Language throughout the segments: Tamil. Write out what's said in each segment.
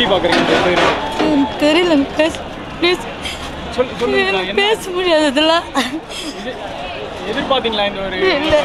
எப்படி பார்க்குறீங்க இந்த பேர் தெரியலங்க பேச பேச சொல் சொல்லுங்க என்ன பேச முடியாது இதெல்லாம் இது- எதிர்பார்த்தீங்களா இந்த ஒரு இல்லை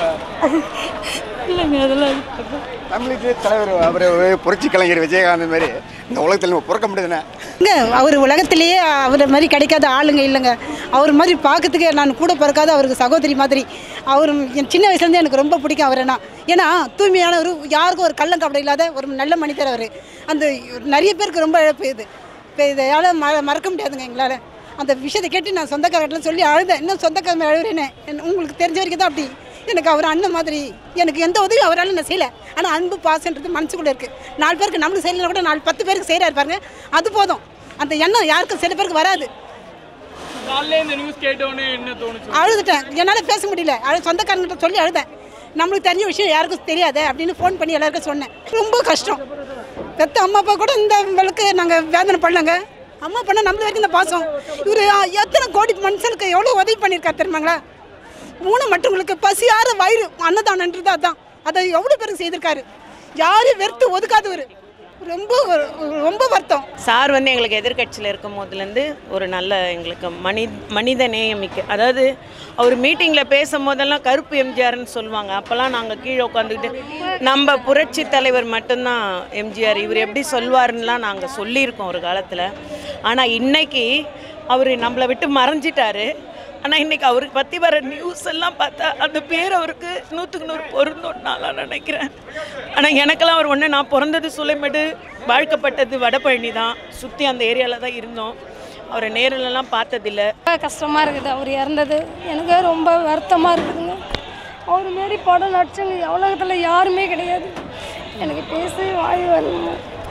இல்லைங்க அதெல்லாம் தமிழுக்கு தலைவர் அவர் புரட்சி கலைஞர் விஜயகாந்த் மாதிரி இந்த உலகத்தில் நம்ம பிறக்க முடியுதுண்ணே இங்க அவர் உலகத்திலேயே அவரை மாதிரி கிடைக்காத ஆளுங்க இல்லைங்க அவர் மாதிரி பார்க்கறதுக்கு நான் கூட பிறக்காத அவருக்கு சகோதரி மாதிரி அவர் என் சின்ன வயசுலேருந்து எனக்கு ரொம்ப பிடிக்கும் அவரை நான் ஏன்னா தூய்மையானவர் யாருக்கும் ஒரு கள்ளம் கபடி இல்லாத ஒரு நல்ல மனிதர் அவர் அந்த நிறைய பேருக்கு ரொம்ப இழப்பு இது இப்போ இதையால் ம மறக்க முடியாதுங்க எங்களால் அந்த விஷயத்தை கேட்டு நான் சொந்தக்காரர்கிட்ட சொல்லி அழுதேன் இன்னும் சொந்தக்காரங்க அழுகிறேன்னு உங்களுக்கு தெரிஞ்ச வரைக்கும் தான் அப்படி எனக்கு அவர் அண்ணன் மாதிரி எனக்கு எந்த உதவியும் அவரால் நான் செய்யலை ஆனால் அன்பு பாசன்றது மனசுக்குள்ளே இருக்குது நாலு பேருக்கு நம்மளுக்கு செய்யலைன்னா கூட நாலு பத்து பேருக்கு செய்கிறாரு பாருங்க அது போதும் அந்த எண்ணம் யாருக்கும் சில பேருக்கு வராது காலையில இந்த நியூஸ் கேட்டோன்னே என்ன தோணுச்சு அழுதுட்டேன் என்னால் பேச முடியல அழு சொந்தக்காரங்கிட்ட சொல்லி அழுதேன் நம்மளுக்கு தெரிஞ்ச விஷயம் யாருக்கும் தெரியாது அப்படின்னு ஃபோன் பண்ணி எல்லாருக்கும் சொன்னேன் ரொம்ப கஷ்டம் பெத்த அம்மா அப்பா கூட இந்த வழக்கு நாங்கள் வேதனை பண்ணலங்க அம்மா பண்ண நம்மள வரைக்கும் இந்த பாசம் இவர் எத்தனை கோடி மனுஷனுக்கு எவ்வளோ உதவி பண்ணியிருக்காரு தெரியுமாங்களா மூணு மற்றவங்களுக்கு பசியார வயிறு அன்னதானன்றது அதான் அதை எவ்வளோ பேருக்கு செய்திருக்காரு யாரையும் வெறுத்து ஒதுக்காதவர் ரொம்ப ரொம்ப வருத்தம் சார் வந்து எங்களுக்கு எதிர்க்கட்சியில் இருக்கும் போதுலேருந்து ஒரு நல்ல எங்களுக்கு மனி மனித நேயமிக்க அதாவது அவர் மீட்டிங்கில் பேசும் போதெல்லாம் கருப்பு எம்ஜிஆர்னு சொல்லுவாங்க அப்போல்லாம் நாங்கள் கீழே உட்காந்துக்கிட்டு நம்ம புரட்சி தலைவர் மட்டும்தான் எம்ஜிஆர் இவர் எப்படி சொல்வாருன்னுலாம் நாங்கள் சொல்லியிருக்கோம் ஒரு காலத்தில் ஆனால் இன்னைக்கு அவர் நம்மளை விட்டு மறைஞ்சிட்டாரு ஆனால் இன்னைக்கு அவருக்கு பற்றி வர நியூஸ் எல்லாம் பார்த்தா அந்த பேர் அவருக்கு நூற்றுக்கு நூறு பொருந்தும் நான் நினைக்கிறேன் ஆனால் எனக்கெல்லாம் அவர் ஒன்று நான் பிறந்தது சுலைமேடு வாழ்க்கப்பட்டது வடபழனி தான் சுற்றி அந்த ஏரியாவில் தான் இருந்தோம் அவரை நேரிலலாம் பார்த்ததில்ல ரொம்ப கஷ்டமாக இருக்குது அவர் இறந்தது எனக்கு ரொம்ப வருத்தமாக இருக்குதுங்க அவர் மாரி படம் நடிச்சவங்க உலகத்தில் யாருமே கிடையாது எனக்கு பேசவே வாய் வரலங்க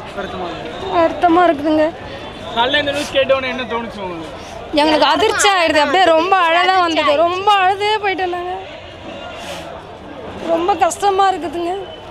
வருத்தமாக இருக்குதுங்க காலையில இந்த நியூஸ் கேட்டோன்னே என்ன தோணுச்சு உங்களுக்கு எங்களுக்கு அதிர்ச்சி ஆயிடுது அப்படியே ரொம்ப அழகாக வந்தது ரொம்ப அழுதே போயிட்டேன் நாங்கள் ரொம்ப கஷ்டமாக இருக்குதுங்க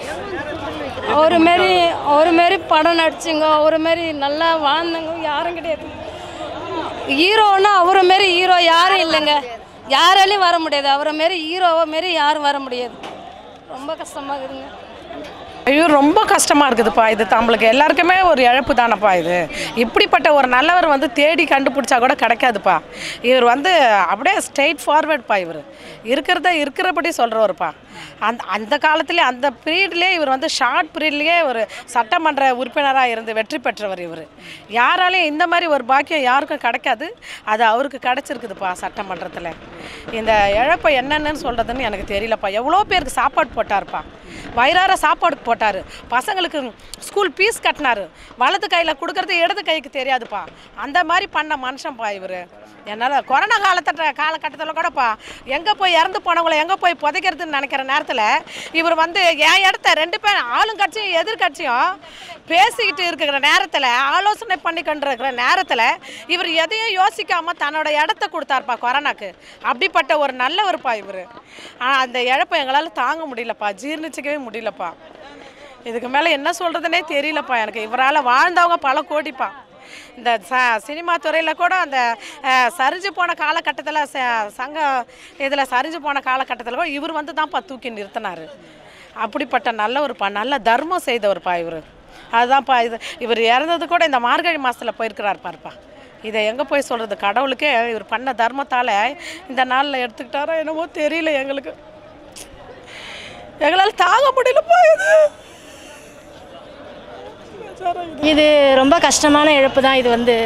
ஒரு மாரி ஒரு மாரி படம் நடிச்சுங்க ஒரு மாரி நல்லா வாழ்ந்தவங்க யாரும் கிடையாது ஹீரோன்னா அவரை மாரி ஹீரோ யாரும் இல்லைங்க யாராலையும் வர முடியாது அவரை மாரி ஹீரோவை மாரி யாரும் வர முடியாது ரொம்ப கஷ்டமாக இருக்குதுங்க ஐயோ ரொம்ப கஷ்டமாக இருக்குதுப்பா இது நம்மளுக்கு எல்லாருக்குமே ஒரு இழப்பு தானப்பா இது இப்படிப்பட்ட ஒரு நல்லவர் வந்து தேடி கண்டுபிடிச்சா கூட கிடைக்காதுப்பா இவர் வந்து அப்படியே ஸ்ட்ரெயிட் ஃபார்வர்ட்ப்பா இவர் இருக்கிறத இருக்கிறபடி சொல்கிறவருப்பா அந்த அந்த காலத்துலேயே அந்த பீரியட்லேயே இவர் வந்து ஷார்ட் பீரியட்லேயே ஒரு சட்டமன்ற உறுப்பினராக இருந்து வெற்றி பெற்றவர் இவர் யாராலையும் இந்த மாதிரி ஒரு பாக்கியம் யாருக்கும் கிடைக்காது அது அவருக்கு கிடைச்சிருக்குதுப்பா சட்டமன்றத்தில் இந்த இழப்பை என்னென்னு சொல்கிறதுன்னு எனக்கு தெரியலப்பா எவ்வளோ பேருக்கு சாப்பாடு போட்டார்ப்பா வயிறார சாப்பாடு போட்டார் பசங்களுக்கு ஸ்கூல் ஃபீஸ் கட்டினாரு வலது கையில் கொடுக்கறது இடது கைக்கு தெரியாதுப்பா அந்த மாதிரி பண்ண மனுஷன்ப்பா இவர் என்னால் கொரோனா காலத்த காலகட்டத்தில் கூடப்பா எங்கே போய் இறந்து போனவங்களை எங்கே போய் புதைக்கிறதுன்னு நினைக்கிற நேரத்தில் இவர் வந்து என் இடத்த ரெண்டு பேர் ஆளுங்கட்சியும் எதிர்கட்சியும் பேசிக்கிட்டு இருக்கிற நேரத்தில் ஆலோசனை பண்ணிக்கிட்டு இருக்கிற நேரத்தில் இவர் எதையும் யோசிக்காமல் தன்னோட இடத்த கொடுத்தாருப்பா கொரோனாக்கு அப்படிப்பட்ட ஒரு நல்லவர்ப்பா இவர் ஆனால் அந்த இழப்பை எங்களால் தாங்க முடியலப்பா ஜீர்ணிச்சிக்கவே முடியலப்பா இதுக்கு மேலே என்ன சொல்கிறதுனே தெரியலப்பா எனக்கு இவரால் வாழ்ந்தவங்க பல கோடிப்பா இந்த ச சினிமா துறையில் கூட அந்த அஹ், சரிஞ்சு போன காலகட்டத்தில் ச- சங்க இதில் சரிஞ்சு போன காலகட்டத்தில் கூட இவர் வந்து தான்ப்பா தூக்கி நிறுத்தினார் அப்படிப்பட்ட நல்ல ஒருப்பா நல்ல தர்மம் செய்தவர்ப்பா இவர் அதுதான்ப்பா இது இவர் இறந்தது கூட இந்த மார்கழி மாதத்தில் போயிருக்கிறார் பாருப்பா இதை எங்கே போய் சொல்கிறது கடவுளுக்கே இவர் பண்ண தர்மத்தால் இந்த நாளில் எடுத்துக்கிட்டாரோ என்னமோ தெரியல எங்களுக்கு எங்களால் தாங்க முடியலப்பா இது இது ரொம்ப கஷ்டமான இழப்பு தான் இது வந்து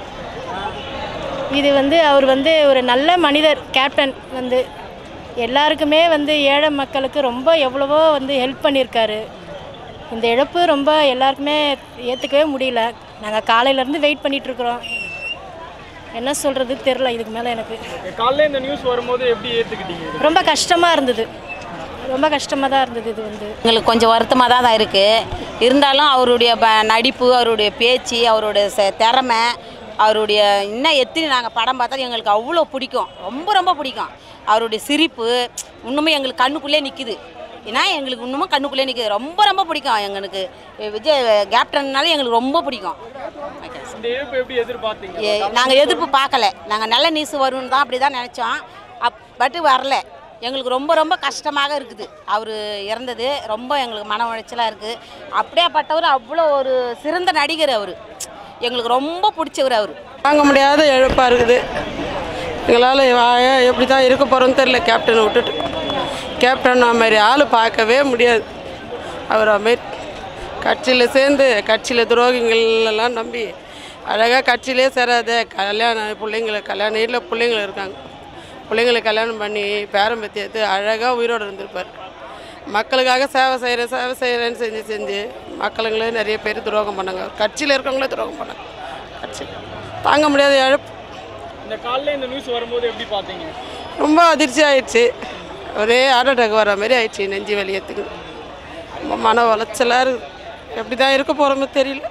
இது வந்து அவர் வந்து ஒரு நல்ல மனிதர் கேப்டன் வந்து எல்லாருக்குமே வந்து ஏழை மக்களுக்கு ரொம்ப எவ்வளவோ வந்து ஹெல்ப் பண்ணியிருக்காரு இந்த இழப்பு ரொம்ப எல்லாருக்குமே ஏற்றுக்கவே முடியல நாங்கள் காலையிலேருந்து வெயிட் பண்ணிகிட்ருக்குறோம் என்ன சொல்கிறது தெரில இதுக்கு மேலே எனக்கு காலையில இந்த நியூஸ் வரும்போது எப்படி ஏத்துக்கிட்டீங்க இது? ரொம்ப கஷ்டமாக இருந்தது ரொம்ப கஷ்டமாக தான் இருந்தது இது வந்து எங்களுக்கு கொஞ்சம் வருத்தமாக தான் தான் இருக்குது இருந்தாலும் அவருடைய ப நடிப்பு அவருடைய பேச்சு அவருடைய ச- திறமை அவருடைய இன்னும் எத்தனை நாங்கள் படம் பார்த்தாலும் எங்களுக்கு அவ்வளோ பிடிக்கும் ரொம்ப ரொம்ப பிடிக்கும் அவருடைய சிரிப்பு இன்னுமே எங்களுக்கு கண்ணுக்குள்ளே நிற்கிது ஏன்னா எங்களுக்கு இன்னமும் கண்ணுக்குள்ளே நிற்கிது ரொம்ப ரொம்ப பிடிக்கும் எங்களுக்கு விஜய் கேப்டன்னாலே எங்களுக்கு ரொம்ப பிடிக்கும் இந்த இழப்பு எப்படி எதிர்பார்த்தீங்க நாங்கள் எதிர்ப்பு பார்க்கல நாங்கள் நல்ல நியூஸ் வரும்னு தான் அப்படி தான் நினச்சோம் அப் பட்டு வரல எங்களுக்கு ரொம்ப ரொம்ப கஷ்டமாக இருக்குது அவர் இறந்தது ரொம்ப எங்களுக்கு மன உளைச்சலாக இருக்குது அப்படியேப்பட்டவர் அவ்வளோ ஒரு சிறந்த நடிகர் அவர் எங்களுக்கு ரொம்ப பிடிச்சவர் அவர் தாங்க முடியாத இழப்பாக இருக்குது எங்களால் எப்படி தான் இருக்க போகிறோன்னு தெரில கேப்டனை விட்டுட்டு கேப்டன் மாதிரி ஆள் பார்க்கவே முடியாது அவரை மாரி கட்சியில் சேர்ந்து கட்சியில் துரோகிகள் எல்லாம் நம்பி அழகாக கட்சியிலே சேராத கல்யாணம் பிள்ளைங்கள கல்யாணம் இல்லை பிள்ளைங்கள இருக்காங்க பிள்ளைங்களை கல்யாணம் பண்ணி பேரம் பற்றி எடுத்து அழகாக உயிரோடு இருந்திருப்பார் மக்களுக்காக சேவை செய்கிறேன் சேவை செய்கிறேன்னு செஞ்சு செஞ்சு மக்களுங்களே நிறைய பேர் துரோகம் பண்ணாங்க கட்சியில் இருக்கவங்களே துரோகம் பண்ணாங்க கட்சி தாங்க முடியாத இழப்பு இந்த காலைல இந்த நியூஸ் வரும்போது எப்படி பார்த்தீங்க ரொம்ப அதிர்ச்சி ஆயிடுச்சு ஒரே ஹார்ட் அட்டாக் வர மாதிரி ஆயிடுச்சு நெஞ்சு வலியத்துக்கு ரொம்ப மன உளைச்சலாக இருக்குது எப்படி தான் இருக்க போகிறோமோ தெரியல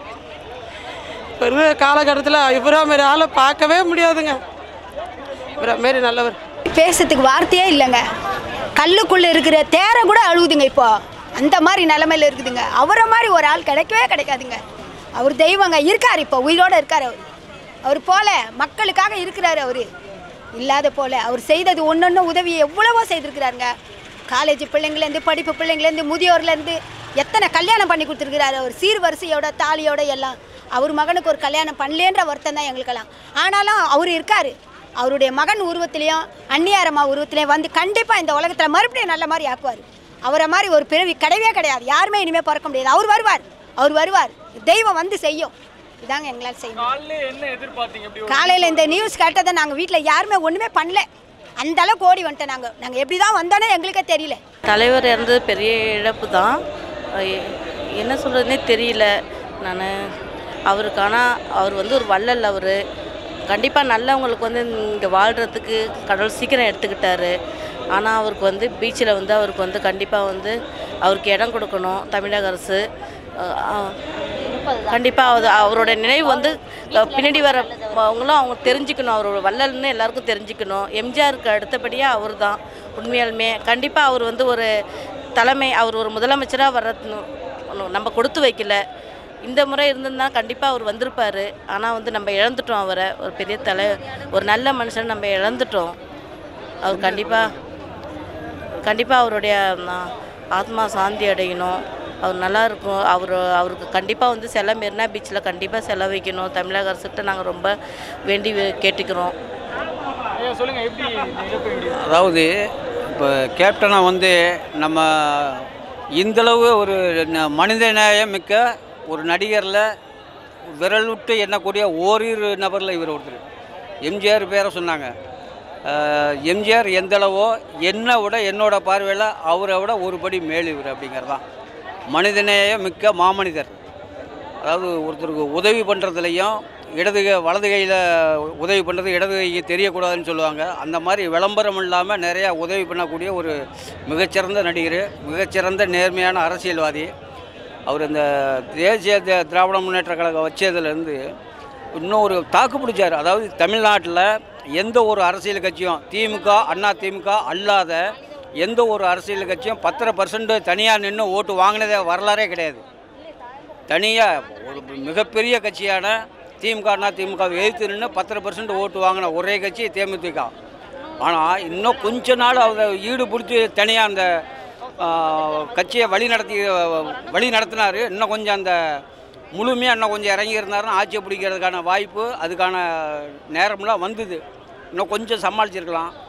இப்போ இருக்கிற காலகட்டத்தில் இவரா மாரி ஆளை பார்க்கவே முடியாதுங்க இவரா மாரி நல்லவர் பேசுறதுக்கு வார்த்தையே இல்லைங்க கல்லுக்குள்ளே இருக்கிற தேரை கூட அழுகுதுங்க இப்போ அந்த மாதிரி நிலமையில இருக்குதுங்க அவரை மாதிரி ஒரு ஆள் கிடைக்கவே கிடைக்காதுங்க அவர் தெய்வங்க இருக்கார் இப்போ உயிரோடு இருக்கார் அவர் அவர் போல மக்களுக்காக இருக்கிறார் அவர் இல்லாத போல அவர் செய்தது ஒன்று உதவி எவ்வளவோ செய்திருக்கிறாருங்க காலேஜ் பிள்ளைங்கலேருந்து படிப்பு பிள்ளைங்கலேருந்து முதியோர்லேருந்து எத்தனை கல்யாணம் பண்ணி கொடுத்துருக்கிறாரு அவர் சீர்வரிசையோட தாலியோட எல்லாம் அவர் மகனுக்கு ஒரு கல்யாணம் பண்ணலேன்ற வருத்தம் தான் எங்களுக்கெல்லாம் ஆனாலும் அவர் இருக்கார் அவருடைய மகன் உருவத்திலையும் அந்நியாரம்மா உருவத்திலையும் வந்து கண்டிப்பாக இந்த உலகத்தில் மறுபடியும் நல்ல மாதிரி ஆக்குவார் அவரை மாதிரி ஒரு பிறவி கிடையவே கிடையாது யாருமே இனிமேல் பிறக்க முடியாது அவர் வருவார் அவர் வருவார் தெய்வம் வந்து செய்யும் இதாங்க எங்களால் செய்யணும் காலைல என்ன எதிர்பார்த்தீங்க எப்படி ஒரு- காலையில் இந்த நியூஸ் கேட்டதை நாங்கள் வீட்டில் யாருமே ஒன்றுமே பண்ணல அந்த அளவுக்கு ஓடி வந்துட்டோம் நாங்கள் நாங்கள் எப்படி தான் வந்தோன்னே எங்களுக்கே தெரியல தலைவர் இறந்தது பெரிய இழப்பு தான் எ- என்ன சொல்கிறதுனே தெரியல நான் அவருக்கான அவர் வந்து ஒரு வள்ளல் அவர் கண்டிப்பாக நல்லவங்களுக்கு வந்து இங்கே வாழ்கிறதுக்கு கடவுள் சீக்கிரம் எடுத்துக்கிட்டாரு ஆனால் அவருக்கு வந்து பீச்சில் வந்து அவருக்கு வந்து கண்டிப்பாக வந்து அவருக்கு இடம் கொடுக்கணும் தமிழக அரசு கண்டிப்பாக அது அவரோட நினைவு வந்து அஹ், பின்னாடி வர அவங்களும் அவங்க தெரிஞ்சுக்கணும் அவரோட வள்ளல்னு எல்லாருக்கும் தெரிஞ்சுக்கணும் எம்ஜிஆருக்கு அடுத்தபடியாக அவர் தான் உண்மையாலுமே கண்டிப்பாக அவர் வந்து ஒரு தலைமை அவர் ஒரு முதலமைச்சராக வர நம்ம கொடுத்து வைக்கல இந்த முறை இருந்திருந்தா கண்டிப்பாக அவர் வந்திருப்பார் ஆனால் வந்து நம்ம இழந்துட்டோம் அவரை ஒரு பெரிய தலை ஒரு நல்ல மனுஷன் நம்ம இழந்துட்டோம் அவர் கண்டிப்பாக கண்டிப்பாக அவருடைய ம், ஆத்மா சாந்தி அடையணும் அவர் நல்லா இருக்கும் அவர் அவருக்கு கண்டிப்பாக வந்து சில மெரினா பீச்சில் கண்டிப்பாக செலவழிக்கணும் தமிழக அரசுகிட்ட நாங்கள் ரொம்ப வேண்டி வே- கேட்டுக்கிறோம் ஐயா சொல்லுங்க எப்படி இந்த இழப்பு எப்படி அதாவது இப்போ கேப்டனாக வந்து நம்ம இந்தளவு ஒரு ந- மனிதநேயம் மிக்க ஒரு நடிகரில் விரல் விட்டு எண்ணக்கூடிய ஓரிரு நபரில் இவர் ஒருத்தர் எம்ஜிஆர் பேரை சொன்னாங்க அஹ், எம்ஜிஆர் எந்தளவோ என்னை விட என்னோட பார்வையில் அவரை விட ஒரு படி மேல் இவர் அப்படிங்கிறது தான் மனிதநேயம் மிக்க மாமனிதர் அதாவது ஒருத்தருக்கு உதவி பண்ணுறதுலையும் இடது கை- வலது கையில் உதவி பண்ணுறது இடது கைக்கு தெரியக்கூடாதுன்னு சொல்லுவாங்க அந்த மாதிரி விளம்பரம் இல்லாமல் நிறையா உதவி பண்ணக்கூடிய ஒரு மிகச்சிறந்த நடிகர் மிகச்சிறந்த நேர்மையான அரசியல்வாதி அவர் இந்த தேசிய தி- திராவிட முன்னேற்ற கழகம் வச்சதுலேருந்து இன்னும் ஒரு தாக்கு பிடிச்சார் அதாவது தமிழ்நாட்டில் எந்த ஒரு அரசியல் கட்சியும் திமுக அண்ணா திமுக அல்லாத எந்த ஒரு அரசியல் கட்சியும் பத்தரை பர்சன்ட் தனியாக நின்று ஓட்டு வாங்கினதே வரலாறே கிடையாது தனியாக ஒரு மிகப்பெரிய கட்சியான திமுக அண்ணா திமுக எதிர்த்து நின்று பத்தரை பர்சன்ட் ஓட்டு வாங்கின ஒரே கட்சி தேமுதிக ஆனால் இன்னும் கொஞ்ச நாள் அவங்க ஈடு பிடிச்சி தனியாக அந்த ஆ, கட்சியை வழி நடத்தி வழி நடத்தினார் இன்னும் கொஞ்சம் அந்த முழுமையாக இன்னும் கொஞ்சம் இறங்கி இருந்தாருன்னா ஆட்சியை பிடிக்கிறதுக்கான வாய்ப்பு அதுக்கான நேரம்லாம் வந்தது இன்னும் கொஞ்சம் சமாளிச்சிருக்கலாம்